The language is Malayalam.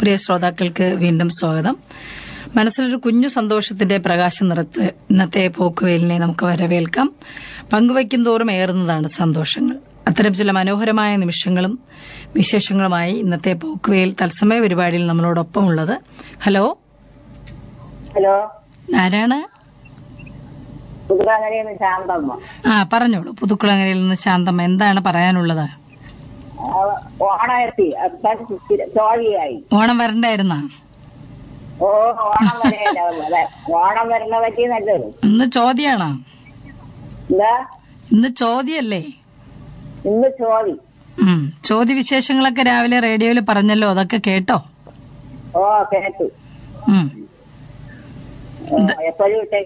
പ്രിയ ശ്രോതാക്കൾക്ക് വീണ്ടും സ്വാഗതം മനസ്സിലൊരു കുഞ്ഞു സന്തോഷത്തിന്റെ പ്രകാശം നിറച്ച് ഇന്നത്തെ പോക്കുവെയിലിനെ നമുക്ക് വരവേൽക്കാം പങ്കുവയ്ക്കും തോറും ഏറുന്നതാണ് സന്തോഷങ്ങൾ അത്തരം ചില മനോഹരമായ നിമിഷങ്ങളും വിശേഷങ്ങളുമായി ഇന്നത്തെ പോക്കുവെയിൽ തത്സമയ പരിപാടിയിൽ നമ്മളോടൊപ്പം ഉള്ളത് ഹലോ ഹലോ ആരാണ് പുതുക്കാങ്ങരയിൽ നിന്ന് ശാന്തമ്മ ആ പറഞ്ഞോളൂ പുതുക്കുളങ്ങരയിൽ നിന്ന് ശാന്തമ്മ എന്താണ് പറയാനുള്ളത് ആ, ഓണം എത്തി അപ്പൻ സ്ഥിര- ചോഴിയായി ഓണം വരണ്ടായിരുന്നാ ഓ ഓണം വരെ ഓണം വരണ പറ്റി നല്ലത് ഇന്ന് ചോദ്യാണോ എന്താ ഇന്ന് ചോദ്യല്ലേ ഇന്ന് ചോദി ഉം ചോദ്യവിശേഷങ്ങളൊക്കെ രാവിലെ റേഡിയോയിൽ പറഞ്ഞല്ലോ അതൊക്കെ കേട്ടോ ഓ കേട്ടു ഉം എപ്പോഴും ഇട്ടേ